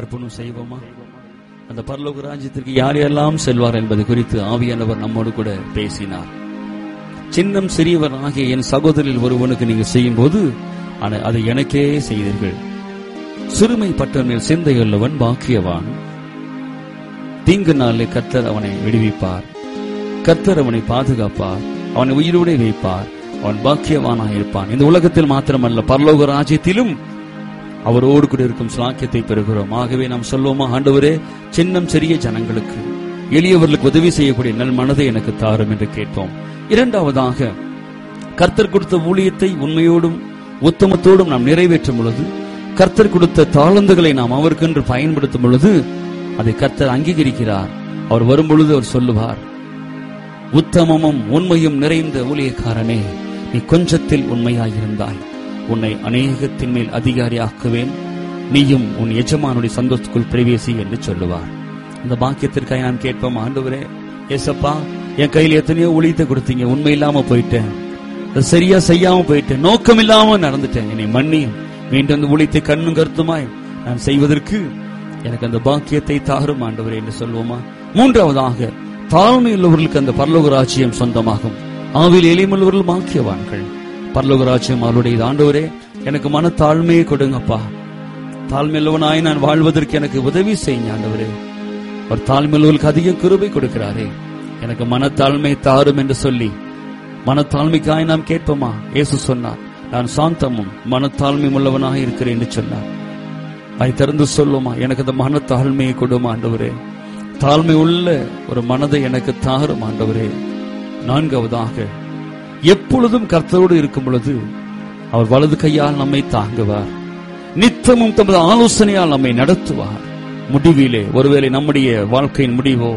அர்ப்பணம் செய்வோமா அந்த பரலோக ராஜ்யத்திற்கு யார் யாரெல்லாம் செல்வார் என்பது குறித்து ஆவியானவர் நம்மோடு கூட பேசினார் சின்னம் சிறியவர் ஆகிய என் சகோதரில் ஒருவனுக்கு நீங்க செய்யும் போது அதை எனக்கே செய்தீர்கள் சிறுமைப்பட்ட மேல் சிந்தையுள்ளவன் பாக்கியவான் தீங்கு நாளில் கர்த்தர் அவனை விடுவிப்பார் கர்த்தர் அவனை பாதுகாப்பார் அவனை உயிரோடு வைப்பார் அவன் பாக்கியவானாக இருப்பான் இந்த உலகத்தில் மாத்திரமல்ல பரலோக ராஜ்யத்திலும் அவரோடு கூட இருக்கும் சாக்கியத்தை பெறுகிறோம் ஆகவே நாம் சொல்வோமா ஆண்டவரே சின்னம் சிறிய ஜனங்களுக்கு எளியவர்களுக்கு உதவி செய்யக்கூடிய நல் மனதை எனக்கு தாரும் என்று கேட்போம் இரண்டாவதாக கர்த்தர் கொடுத்த ஊழியத்தை உண்மையோடும் உத்தமத்தோடும் நாம் நிறைவேற்றும் பொழுது கர்த்தர் கொடுத்த தாளந்துகளை நாம் அவருக்கென்று பயன்படுத்தும் பொழுது அதை கர்த்தர் அங்கீகரிக்கிறார் அவர் வரும்பொழுது அவர் சொல்லுவார் உத்தமமும் உண்மையும் நிறைந்த ஊழியக்காரனே நீ கொஞ்சத்தில் உண்மையாயிருந்தாய் உன்னை அநேகத்தின் மேல் அதிகாரியாக்குவேன் நீயும் உன் எஜமானுடைய சந்தோஷத்துக்குள் பிரவேசி என்று சொல்லுவார் இந்த பாக்கியத்திற்காக நான் கேட்போம் ஆண்டவரே ஏசப்பா என் கையில் எத்தனையோ ஊழியத்தை கொடுத்தீங்க உண்மை இல்லாம போயிட்டேன் அது சரியா செய்யாம போயிட்டேன் நோக்கம் இல்லாம நடந்துட்டேன் என்னை மன்னியும் மீண்டும் அந்த ஊழியத்தை கண்ணும் கருத்துமாய் நான் செய்வதற்கு எனக்கு அந்த பாக்கியத்தை தாரும் ஆண்டவரே என்று சொல்வோமா மூன்றாவதாக தாழ்மை உள்ளவர்களுக்கு அந்த பரலோக ராஜ்யம் சொந்தமாகும் ஆவில் எளிமுள்ளவர்கள் பாக்கியவான்கள் பரலோக ராஜ்யம் அவருடைய ஆண்டவரே எனக்கு மன தாழ்மையை கொடுங்கப்பா தாழ்மையுள்ளவனாய் நான் வாழ்வதற்கு எனக்கு உதவி செய்யுங்க ஆண்டவரே அவர் தாழ்மையுள்ளவர்களுக்கு அதிக கிருபை கொடுக்கிறாரே எனக்கு மனத்தாழ்மை தாரும் என்று சொல்லி மனத்தாழ்மைக்காய் நாம் கேட்போமா இயேசு சொன்னார் நான் சாந்தமும் மனத்தாழ்மையும் உள்ளவனாக இருக்கிறேன் என்று சொன்னார் அதை திறந்து சொல்லுமா எனக்கு அந்த மனத்தாழ்மையை கொடுமா ஆண்டவரே தாழ்மை உள்ள ஒரு மனதை எனக்கு தாரும் ஆண்டவரே நான்காவதாக எப்பொழுதும் கர்த்தரோடு இருக்கும் பொழுது அவர் வலது கையால் நம்மை தாங்குவார் நித்தமும் தமது ஆலோசனையால் நம்மை நடத்துவார் முடிவிலே ஒருவேளை நம்முடைய வாழ்க்கையின் முடிவோ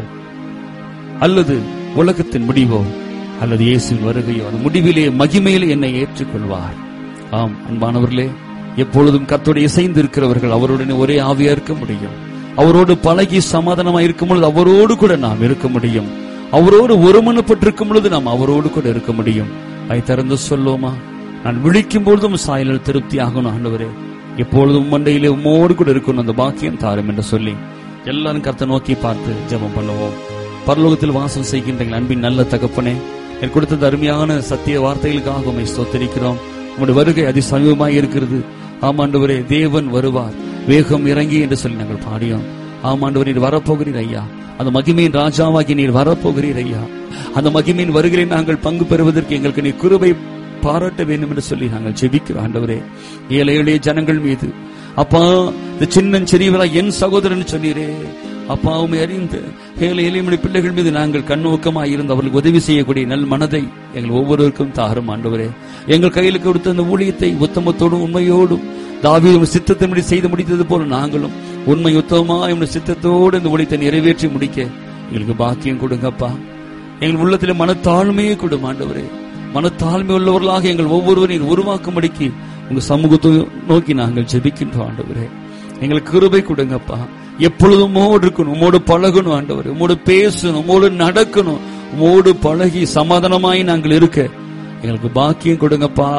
அல்லது உலகத்தின் முடிவோ அல்லது இயேசுவின் வருகையோ அந்த முடிவிலே மகிமையிலே என்னை ஏற்றுக்கொள்வார் ஆம் அன்பானவர்களே எப்பொழுதும் கத்தோடு இசைந்து இருக்கிறவர்கள் அவருடன் ஒரே ஆவியா இருக்க முடியும் அவரோடு பழகி சமாதானமா இருக்கும் பொழுது அவரோடு கூட நாம் இருக்க முடியும் அவரோடு ஒருமனப்பட்டிருக்கும் பொழுது நாம் அவரோடு கூட இருக்க முடியும் அதை திறந்து சொல்லுவோமா நான் விழிக்கும் பொழுதும் சாயலில் திருப்தி ஆகணும் ஆண்டவரே எப்பொழுதும் மண்டையிலே உம்மோடு கூட இருக்கணும் அந்த பாக்கியம் தாரும் என்று சொல்லி எல்லாரும் கருத்தை நோக்கி பார்த்து ஜெபம் பண்ணுவோம் பரலோகத்தில் வாசம் செய்கின்ற எங்கள் அன்பின் நல்ல தகப்பனே எனக்கு கொடுத்த அருமையான சத்திய வார்த்தைகளுக்காக உண்மை ஸ்தோத்தரிக்கிறோம் உங்களுடைய வருகை அதி சமீபமாய் இருக்கிறது ஆமாண்டவரே தேவன் வருவார் வேகம் இறங்கி என்று சொல்லி நாங்கள் பாடியோம் ஆமாண்டவர் நீர் வரப்போகிறீர் ஐயா அந்த மகிமையின் ராஜாவாகி நீர் வரப்போகிறீர் ஐயா அந்த மகிமையின் வருகிறேன் நாங்கள் பங்கு பெறுவதற்கு எங்களுக்கு நீர் குருவை பாராட்ட வேண்டும் என்று சொல்லி நாங்கள் ஜெபிக்கிறோம் ஆண்டவரே ஏழை எளிய ஜனங்கள் மீது அப்பா இந்த சின்னன் சிறியவரா என் சகோதரன் சொன்னீரே அப்பா உண்மை அறிந்து ஏழை எளியமணி பிள்ளைகள் மீது நாங்கள் கண்ணோக்கமாக இருந்து அவர்களுக்கு உதவி செய்யக்கூடிய நல் மனதை எங்கள் ஒவ்வொருவருக்கும் தாரும் ஆண்டவரே எங்கள் கையில் கொடுத்த அந்த ஊழியத்தை உத்தமத்தோடும் உண்மையோடும் தாவீதும் சித்தத்தின்படி செய்து முடித்தது போல நாங்களும் உண்மை உத்தமமா என்னுடைய சித்தத்தோடு இந்த ஊழியத்தை நிறைவேற்றி முடிக்க எங்களுக்கு பாக்கியம் கொடுங்கப்பா எங்கள் உள்ளத்தில் மனத்தாழ்மையை கொடும் ஆண்டவரே மனத்தாழ்மை உள்ளவர்களாக எங்கள் ஒவ்வொருவரையும் உருவாக்கும்படிக்கு உங்க சமூகத்தை நோக்கி நாங்கள் ஜெபிக்கின்றோம் ஆண்டவரே எங்களுக்கு கிருபை கொடுங்கப்பா எப்பொழுதும் உமோடு இருக்கணும் உமோடு பழகணும் ஆண்டவர் உமோடு பேசணும் உமோடு நடக்கணும் உமோடு பழகி சமாதானமாய் நாங்கள் இருக்க எங்களுக்கு பாக்கியம் கொடுங்கப்பா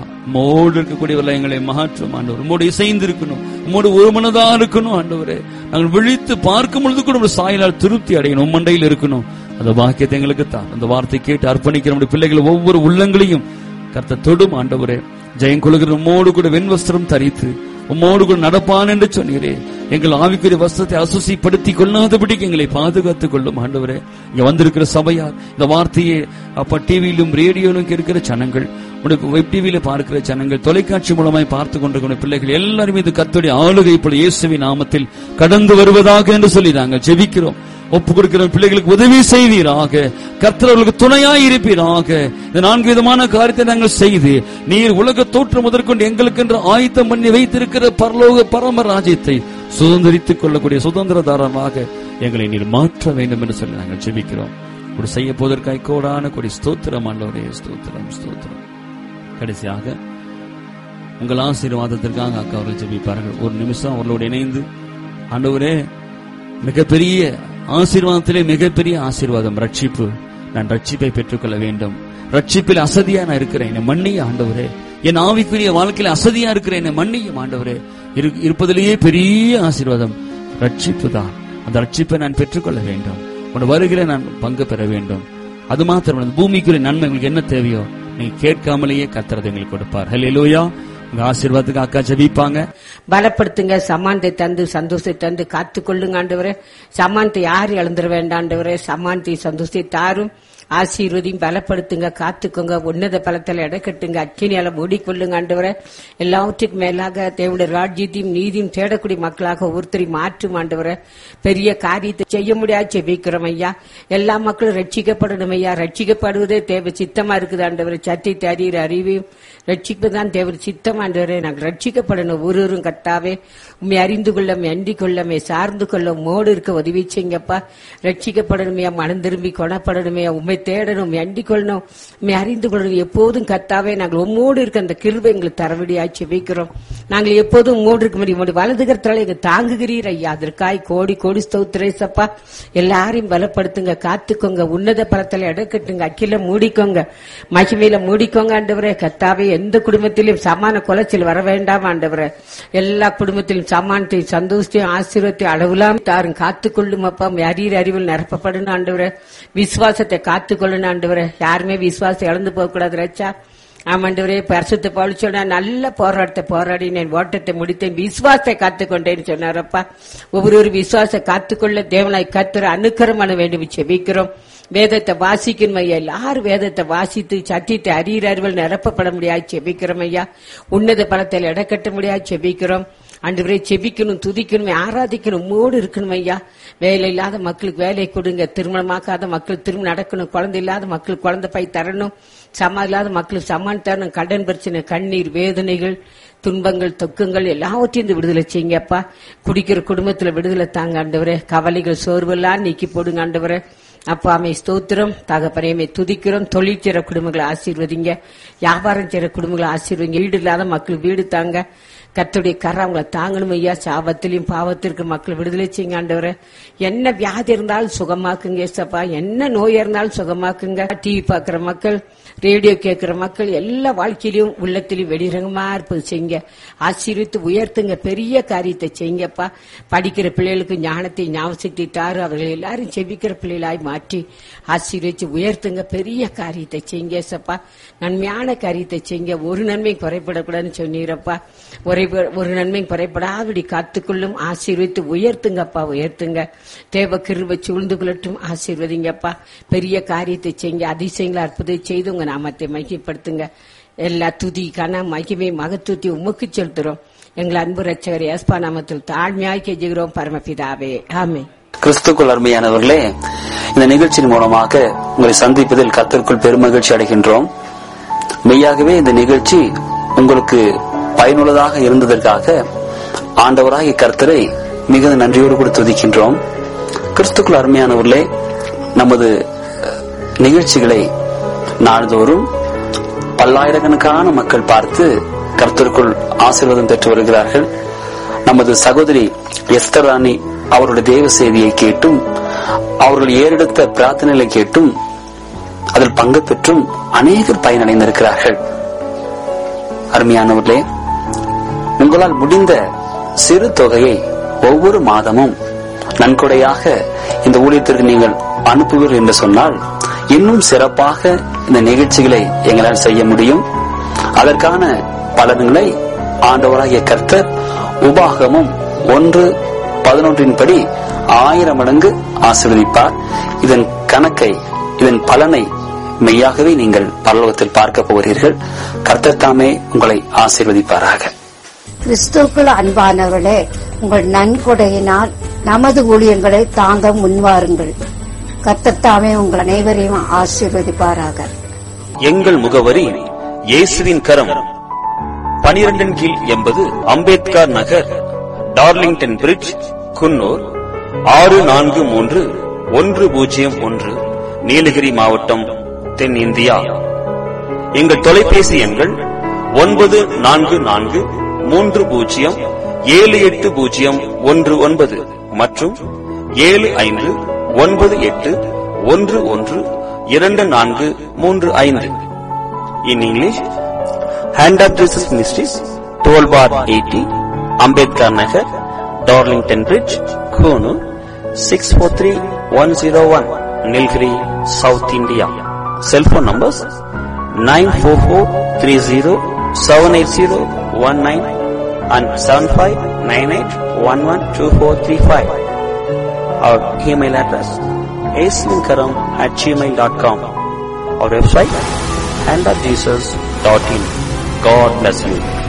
உமோடு இருக்கக்கூடியவர்கள் எங்களை மாற்றும் ஆண்டவர் உமோடு இசைந்து இருக்கணும் உமோடு ஒரு மனதா இருக்கணும் ஆண்டவரே நாங்கள் விழித்து பார்க்கும் பொழுது கூட ஒரு சாயலால் திருப்தி அடையணும் மண்டையில் இருக்கணும் அந்த பாக்கியத்தை எங்களுக்கு தான் அந்த வார்த்தை கேட்டு அர்ப்பணிக்கிற நம்முடைய பிள்ளைகள் ஒவ்வொரு உள்ளங்களையும் கர்த்த தொடும் ஆண்டவரே ஜெயம் கொள்கிற உம்மோடு கூட வெண்வஸ்திரம் தரித்து உம்மோடு கூட நடப்பான் என்று சொன்னீரே எங்கள் ஆவிக்குரிய வஸ்திரத்தை அசுசிப்படுத்தி கொள்ளாதபடிக்கு எங்களை பாதுகாத்துக் கொள்ளும் ஆண்டவரே இங்க வந்திருக்கிற சபையார் இந்த வார்த்தையை அப்ப டிவியிலும் ரேடியோலும் இருக்கிற ஜனங்கள் உனக்கு வெப் டிவியில பார்க்கிற ஜனங்கள் தொலைக்காட்சி மூலமாய் பார்த்து கொண்டிருக்கிற பிள்ளைகள் எல்லாரும் இது கத்துடைய ஆளுகை போல இயேசுவின் நாமத்தில் கடந்து வருவதாக என்று சொல்லி நாங்கள் ஜெபிக்கிறோம் ஒப்பு கொடுக்கிற பிள்ளைகளுக்கு உதவி செய்வீராக கர்த்தர்களுக்கு துணையாய் இருப்பீராக இந்த நான்கு விதமான காரியத்தை நாங்கள் செய்து நீர் உலக தோற்றம் முதற்கொண்டு எங்களுக்கு என்று ஆயத்தம் பண்ணி வைத்திருக்கிற பரலோக பரம ராஜ்யத்தை சுதந்திரித்துக் கொள்ளக்கூடிய சுதந்திரதாரமாக எங்களை நீர் மாற்ற வேண்டும் என்று சொல்லி நாங்கள் ஜெபிக்கிறோம் ஒரு செய்ய போவதற்காய் கோடான கொடி ஸ்தோத்திரம் ஆண்டவரே ஸ்தோத்திரம் ஸ்தோத்திரம் கடைசியாக உங்கள் ஆசீர்வாதத்திற்காக அக்கா அவர்கள் ஜெபிப்பார்கள் ஒரு நிமிஷம் அவர்களோடு இணைந்து ஆண்டவரே மிகப்பெரிய ஆசீர்வாதத்திலே மிகப்பெரிய ஆசீர்வாதம் ரட்சிப்பு நான் ரட்சிப்பை பெற்றுக்கொள்ள வேண்டும் ரட்சிப்பில் அசதியா நான் இருக்கிறேன் என்னை மன்னிய ஆண்டவரே என் ஆவிக்குரிய வாழ்க்கையில அசதியா இருக்கிறேன் என்னை மன்னியும் ஆண்டவரே இரு- இருப்பதிலேயே பெரிய ஆசீர்வாதம் ரட்சிப்பு தான் அந்த ரட்சிப்பை நான் பெற்றுக்கொள்ள வேண்டும் உன் வருகிற நான் பங்கு பெற வேண்டும் அது மாத்திரம் இல்ல, இந்த பூமிக்குரிய நன்மை உங்களுக்கு என்ன தேவையோ நீங்க கேட்காமலேயே கத்துறது எங்களுக்கு கொடுப்பார் ஹalleluya உங்க ஆசீர்வாதத்துக்கு அக்கா ஜெபிப்பாங்க பலப்படுத்துங்க சமானத்தை தந்து சந்தோஷத்தை தந்து காத்து கொள்ளுங்க ஆண்டவரே சமானத்தை யார் இழந்துட வேண்டாண்டவரே சமானத்தை சந்தோஷத்தை தாரும் ஆசீர்வதியும் பலப்படுத்துங்க காத்துக்கோங்க உன்னத பலத்தில் இடக்கட்டுங்க அக்கினியால மூடிக்கொள்ளுங்க ஆண்டவரே எல்லாவற்றுக்கும் மேலாக தேவடைய ராஜ்யத்தையும் நீதியும் தேடக்கூடிய மக்களாக ஒருத்தரை மாற்றும் ஆண்டவரே பெரிய காரியத்தை செய்ய முடியாது செபிக்கிறோம் ஐயா எல்லா மக்களும் ரட்சிக்கப்படணும் ஐயா ரட்சிக்கப்படுவதே தேவை சித்தமா இருக்குது ஆண்டவரே சத்தியத்தை அறிகிற அறிவையும் ரட்சிப்பு தான் தேவர் சித்தம் ஆண்டவரே நாங்கள் ரட்சிக்கப்படணும் ஒருவரும் கத்தாவே உண்மை அறிந்து கொள்ள அண்டிக் கொள்ள உம்மை சார்ந்து கொள்ள மோடு இருக்க உதவி செய்யுங்கப்பா ரட்சிக்கப்படணுமே மனம் திரும்பி கொணப்படணுமே உண்மை தேடணும் உம்மை அண்டிக் கொள்ளணும் உண்மை அறிந்து கொள்ளணும் எப்போதும் கத்தாவே நாங்கள் உம்மோடு இருக்க அந்த கிருபை எங்களுக்கு தரவடியாச்சு வைக்கிறோம் நாங்கள் எப்போதும் உம்மோடு இருக்க முடியும் உங்களுடைய வலதுகரத்தால எங்க தாங்குகிறீர் ஐயா அதற்காய் கோடி கோடி ஸ்தோத்திரேசப்பா எல்லாரையும் பலப்படுத்துங்க காத்துக்கோங்க உன்னத பலத்தில் இடக்கட்டுங்க அக்கில மூடிக்கோங்க மகிமையில மூடிக்கோங்க ஆண்டவரே கத்தாவே எந்த குடும்பத்திலும் சமான குலைச்சல் வர வேண்டாம் ஆண்டவரே எல்லா குடும்பத்திலும் சமானத்தை சந்தோஷத்தையும் ஆசீர்வத்தையும் அளவிலாம் தாரும் காத்துக்கொள்ளும் அப்பா அறிகிற அறிவில் நிரப்பப்படணும் ஆண்டவரே விசுவாசத்தை காத்துக்கொள்ளணும் ஆண்டவரே யாருமே விசுவாசம் இழந்து போக கூடாது ரச்சா ஆமாண்டவரே பரிசுத்த பவுல் சொன்னா நல்ல போராட்டத்தை போராடினேன் ஓட்டத்தை முடித்தேன் விசுவாசத்தை காத்துக்கொண்டேன்னு சொன்னாரப்பா ஒவ்வொரு விசுவாசத்தை காத்துக்கொள்ள தேவனாய் கத்துற அனுக்கரம் பண்ண வேண்டும் செபிக்கிறோம் வேதத்தை வாசிக்கணும் ஐயா எல்லாரும் வேதத்தை வாசித்து சத்தியத்தை அறிகிறார்கள் நிரப்பப்பட முடியாது செபிக்கிறோம் ஐயா உன்னத பலத்தில் இடக்கட்ட முடியாது செபிக்கிறோம் ஆண்டவரே செபிக்கணும் துதிக்கணும் ஆராதிக்கணும் மூடு இருக்கணும் ஐயா வேலை இல்லாத மக்களுக்கு வேலை கொடுங்க திருமணமாக்காத மக்கள் திருமணம் நடக்கணும் குழந்தை இல்லாத மக்களுக்கு குழந்தை பை தரணும் சமா இல்லாத மக்களுக்கு சமான் தரணும் கடன் பிரச்சனை கண்ணீர் வேதனைகள் துன்பங்கள் தொக்குங்கள் எல்லாவற்றையும் இந்த விடுதலை செய்யுங்கப்பா குடிக்கிற குடும்பத்துல விடுதலை தாங்க ஆண்டவரே கவலைகள் சோர்வெல்லாம் நீக்கி போடுங்க ஆண்டவரே அப்பா அமை ஸ்தோத்திரம் தகப்பனையுமே துதிக்கிறோம் தொழில் செய்கிற குடும்பங்களை ஆசீர்வதிங்க வியாபாரம் செய்கிற குடும்பங்களை ஆசீர்வதிங்க வீடு இல்லாத மக்கள் வீடு தாங்க கத்துடைய கரை அவங்கள தாங்கணும் ஐயா சாபத்திலையும் பாவத்திற்கு மக்கள் விடுதலை செய்யுங்க ஆண்டவரே என்ன வியாதி இருந்தாலும் சுகமாக்குங்க ஏசப்பா என்ன நோய் இருந்தாலும் சுகமாக்குங்க டிவி பார்க்குற மக்கள் ரேடியோ கேட்கிற மக்கள் எல்லா வாழ்க்கையிலும் உள்ளத்திலும் வெடிரங்கமா இருப்பது செய்யுங்க ஆசீர்வித்து உயர்த்துங்க பெரிய காரியத்தை செய்யுங்கப்பா படிக்கிற பிள்ளைகளுக்கு ஞானத்தை ஞாபகத்தை தாரு அவர்கள் எல்லாரும் செபிக்கிற பிள்ளைகளாய் மாற்றி ஆசீர்வச்சு உயர்த்துங்க பெரிய காரியத்தை செய்யுங்க ஏசப்பா நன்மையான காரியத்தை செய்யுங்க ஒரு நன்மை குறைபடக்கூடாதுன்னு சொன்னீரப்பா ஒரே ஒரு நன்மை குறைபடாதபடி காத்துக்கொள்ளும் ஆசீர்வித்து உயர்த்துங்கப்பா உயர்த்துங்க தேவ கிருபை சூழ்ந்து கொள்ளட்டும் ஆசீர்வதிங்கப்பா பெரிய காரியத்தை செய்யுங்க அதிசயங்களை அற்புதம் செய்து உங்க நாமத்தை மகிமைப்படுத்துங்க எல்லா துதி கன மகிமை மகத்துவத்தை உமக்கு செலுத்துறோம் எங்கள் அன்பு ரட்சகர் ஏஸ்பா நாமத்தில் தாழ்மையாய் கெஞ்சுகிறோம் பரமபிதாவே ஆமே கிறிஸ்துக்குள் அருமையானவர்களே இந்த நிகழ்ச்சியின் மூலமாக உங்களை சந்திப்பதில் கர்த்தருக்குள் பெருமகிழ்ச்சி அடைகின்றோம் மெய்யாகவே இந்த நிகழ்ச்சி உங்களுக்கு பயனுள்ளதாக இருந்ததற்காக ஆண்டவராகிய கர்த்தரை மிகுந்த நன்றியோடு கூட துதிக்கின்றோம் கிறிஸ்துக்குள் அருமையானவர்களே நமது அஹ், நிகழ்ச்சிகளை நாள்தோறும் பல்லாயிரக்கணக்கான மக்கள் பார்த்து கர்த்தருக்குள் ஆசீர்வாதம் பெற்று வருகிறார்கள் நமது சகோதரி எஸ்தர் ராணி அவருடைய தேவ செய்தியை கேட்டும் அவர்கள் ஏறெடுத்த பிரார்த்தனைகளை கேட்டும் அதில் பங்கு பெற்றும் அநேகர் பயனடைந்திருக்கிறார்கள் அருமையானவர்களே உங்களால் முடிந்த சிறு தொகையை ஒவ்வொரு மாதமும் நன்கொடையாக இந்த ஊழியத்திற்கு நீங்கள் அனுப்புவீர்கள் என்று சொன்னால் இன்னும் சிறப்பாக இந்த நிகழ்ச்சிகளை எங்களால் செய்ய முடியும் அதற்கான பலன்களை ஆண்டவராகிய கர்த்தர் உபாகமும் ஒன்று பதினொன்றின் படி ஆயிரம் மடங்கு ஆசீர்வதிப்பார் இதன் கணக்கை இதன் பலனை மெய்யாகவே நீங்கள் பரலோகத்தில் பார்க்க போகிறீர்கள் கர்த்தர் தாமே உங்களை ஆசீர்வதிப்பாராக கிறிஸ்துவுக்குள் அன்பானவர்களே உங்கள் நன்கொடையினால் நமது ஊழியங்களை தாங்க முன்வாருங்கள் கத்தத்தாமே உங்கள் அனைவரையும் ஆசீர்வதிப்பாராக எங்கள் முகவரி இயேசுவின் கரம் பனிரெண்டின் கீழ் எண்பது அம்பேத்கர் நகர் டார்லிங்டன் பிரிட்ஜ் குன்னூர் ஆறு நான்கு மூன்று ஒன்று பூஜ்ஜியம் ஒன்று நீலகிரி மாவட்டம் தென் இந்தியா எங்கள் தொலைபேசி எண்கள் ஒன்பது நான்கு நான்கு மூன்று பூஜ்ஜியம் ஏழு எட்டு பூஜ்ஜியம் ஒன்று ஒன்பது மற்றும் ஏழு ஐந்து ஒன்பது எட்டு ஒன்று ஒன்று இரண்டு நான்கு மூன்று ஐந்து in English hand of Jesus ministries twelve bar eighty Ambedkar Nagar Darlington Bridge, Kunu, 643-101, Nilgiri, South India. Cell phone numbers 944-30-780-19 and 7598-112435. Our email address aslinkaram at gmail.com. Our website handofjesus.in. God bless you.